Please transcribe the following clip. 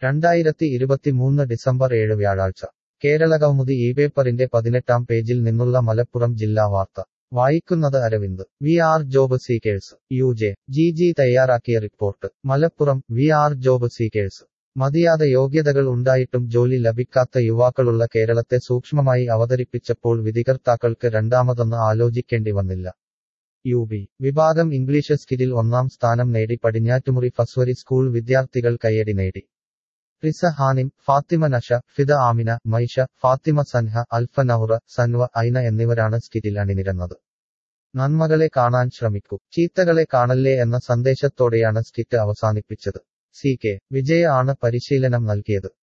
രണ്ടായിരത്തി ഇരുപത്തിമൂന്ന് ഡിസംബർ ഏഴ് വ്യാഴാഴ്ച കേരളകൗമുദി ഈ പേപ്പറിന്റെ പതിനെട്ടാം പേജിൽ നിന്നുള്ള മലപ്പുറം ജില്ലാ വാർത്ത വായിക്കുന്നത് Aravind V R job seekers U J G G തയ്യാറാക്കിയ report Malappuram V R job seekers മതിയാതെ യോഗ്യതകൾ ഉണ്ടായിട്ടും ജോലി ലഭിക്കാത്ത യുവാക്കളുള്ള കേരളത്തെ സൂക്ഷ്മമായി അവതരിപ്പിച്ചപ്പോൾ വിധികർത്താക്കൾക്ക് രണ്ടാമതൊന്ന് ആലോചിക്കേണ്ടി വന്നില്ല യു ബി വിഭാഗം ഇംഗ്ലീഷ് സ്കിറ്റിൽ ഒന്നാം സ്ഥാനം നേടി പടിഞ്ഞാറ്റുമുറി ഫസ്വരി സ്കൂൾ വിദ്യാർത്ഥികൾ കയ്യടി നേടി റിസ ഹാനിം ഫാത്തിമ നഷ ഫിദ ആമിന മൈഷ ഫാത്തിമ സൻഹ അൽഫ നഹുറ സൻവ ഐന എന്നിവരാണ് സ്കിറ്റിൽ അണിനിരന്നത് നന്മകളെ കാണാൻ ശ്രമിക്കൂ ചീത്തകളെ കാണല്ലേ എന്ന സന്ദേശത്തോടെയാണ് സ്കിറ്റ് അവസാനിപ്പിച്ചത് സി കെ വിജയ ആണ് പരിശീലനം നൽകിയത്